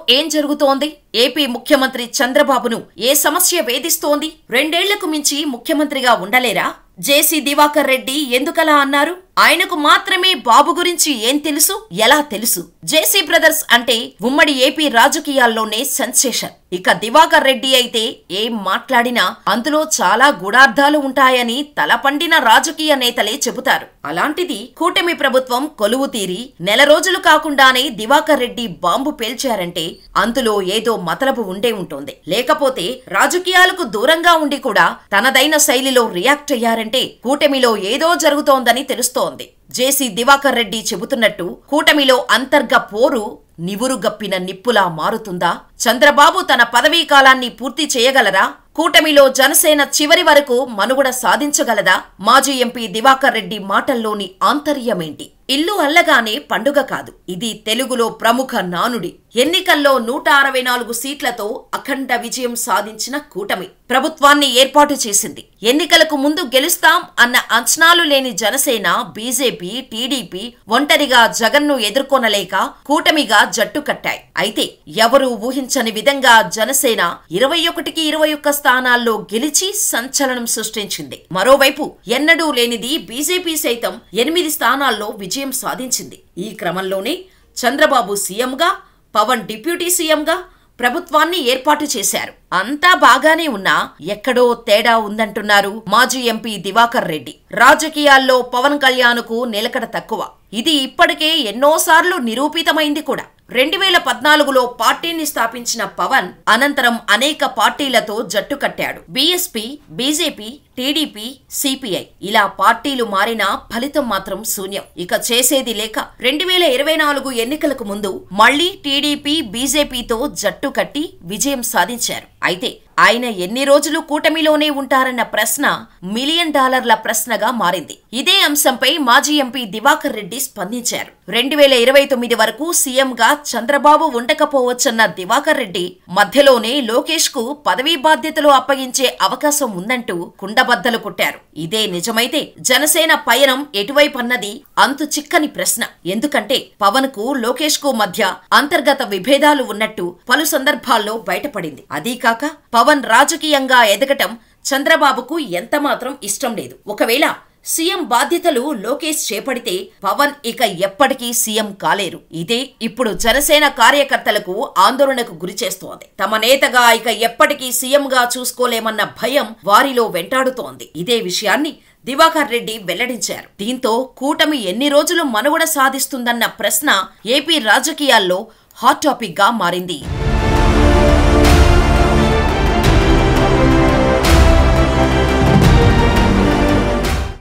ఏం జరుగుతోంది ఏపీ ముఖ్యమంత్రి చంద్రబాబును ఏ సమస్య వేధిస్తోంది రెండేళ్లకు మించి ముఖ్యమంత్రిగా ఉండలేరా జేసీ దివాకర్ రెడ్డి ఎందుకలా అన్నారు ఆయనకు మాత్రమే బాబు గురించి ఏం తెలుసు ఎలా తెలుసు జేసీ బ్రదర్స్ అంటే ఉమ్మడి ఏపీ రాజకీయాల్లోనే సెన్సేషన్ ఇక దివాకర్ రెడ్డి అయితే ఏం మాట్లాడినా అందులో చాలా గూఢార్థాలు ఉంటాయని తలపండిన రాజకీయ నేతలే చెబుతారు అలాంటిది కూటమి ప్రభుత్వం కొలువు తీరి నెల రోజులు కాకుండానే దివాకర్ రెడ్డి బాంబు పేల్చారంటే అందులో ఏదో మతలబు ఉండే ఉంటుంది లేకపోతే రాజకీయాలకు దూరంగా ఉండి కూడా తనదైన శైలిలో రియాక్ట్ అయ్యారంటే కూటమిలో ఏదో జరుగుతోందని తెలుస్తోంది జేసీ దివాకర్ రెడ్డి చెబుతున్నట్టు కూటమిలో అంతర్గ పోరు నివురుగప్పిన నిప్పులా మారుతుందా చంద్రబాబు తన పదవీ కాలాన్ని పూర్తి చేయగలరా కూటమిలో జనసేన చివరి వరకు మనుగడ సాధించగలదా మాజీ ఎంపీ దివాకర్ రెడ్డి మాటల్లోని ఆంతర్యమేంటి ఇల్లు అల్లగానే పండుగ కాదు ఇది తెలుగులో ప్రముఖ నానుడి ఎన్నికల్లో నూట అరవై నాలుగు సీట్లతో అఖండ విజయం సాధించిన కూటమి ప్రభుత్వాన్ని ఏర్పాటు చేసింది ఎన్నికలకు ముందు గెలుస్తాం అన్న అంచనాలు లేని జనసేన బీజేపీ టీడీపీ ఒంటరిగా జగన్ను ఎదుర్కొనలేక కూటమిగా జట్టు కట్టాయి అయితే ఎవరూ ఊహించని విధంగా జనసేన ఇరవై ఒకటికి ఇరవై ఒక్క స్థానాల్లో గెలిచి సంచలనం సృష్టించింది మరోవైపు ఎన్నడూ లేనిది బీజేపీ సైతం ఎనిమిది స్థానాల్లో విజయం సాధించింది ఈ క్రమంలోనే చంద్రబాబు సీఎంగా పవన్ డిప్యూటీ సీఎంగా ప్రభుత్వాన్ని ఏర్పాటు చేశారు అంతా బాగానే ఉన్నా ఎక్కడో తేడా ఉందంటున్నారు మాజీ ఎంపీ దివాకర్ రెడ్డి రాజకీయాల్లో పవన్ కళ్యాణ్కు నిలకడ తక్కువ ఇది ఇప్పటికే ఎన్నోసార్లు నిరూపితమైంది కూడా రెండు వేల పద్నాలుగులో పార్టీని స్థాపించిన పవన్ అనంతరం అనేక పార్టీలతో జట్టు కట్టాడు బీఎస్పీ బీజేపీ టీడీపీ సిపిఐ ఇలా పార్టీలు మారినా ఫలితం మాత్రం శూన్యం ఇక చేసేది లేక రెండు వేల ఇరవై నాలుగు ఎన్నికలకు ముందు మళ్లీ టీడీపీ బీజేపీతో జట్టు కట్టి విజయం సాధించారు అయితే ఆయన ఎన్ని రోజులు కూటమిలోనే ఉంటారన్న ప్రశ్న మిలియన్ డాలర్ల ప్రశ్నగా మారింది ఇదే అంశంపై మాజీ ఎంపీ దివాకర్ రెడ్డి స్పందించారు రెండు వేల ఇరవై తొమ్మిది వరకు సీఎంగా చంద్రబాబు ఉండకపోవచ్చన్న దివాకర్ రెడ్డి మధ్యలోనే లోకేష్ కు పదవీ బాధ్యతలు అప్పగించే అవకాశం ఉందంటూ కుండబద్దలు కొట్టారు ఇదే నిజమైతే జనసేన పయనం ఎటువైపు అన్నది అంతు చిక్కని ప్రశ్న ఎందుకంటే పవన్ కు లోకేష్ కు మధ్య అంతర్గత విభేదాలు ఉన్నట్టు పలు సందర్భాల్లో బయటపడింది అదీ కాక పవన్ రాజకీయంగా ఎదగటం చంద్రబాబుకు ఎంతమాత్రం ఇష్టం లేదు ఒకవేళ సీఎం బాధ్యతలు లోకేష్ చేపడితే పవన్ ఇక ఎప్పటికీ సీఎం కాలేరు ఇదే ఇప్పుడు జనసేన కార్యకర్తలకు ఆందోళనకు గురిచేస్తోంది తమ నేతగా ఇక ఎప్పటికీ సీఎంగా చూసుకోలేమన్న భయం వారిలో వెంటాడుతోంది ఇదే విషయాన్ని దివాకర్ రెడ్డి వెల్లడించారు దీంతో కూటమి ఎన్ని రోజులు మనుగడ సాధిస్తుందన్న ప్రశ్న ఏపీ రాజకీయాల్లో హాట్ టాపిక్ గా మారింది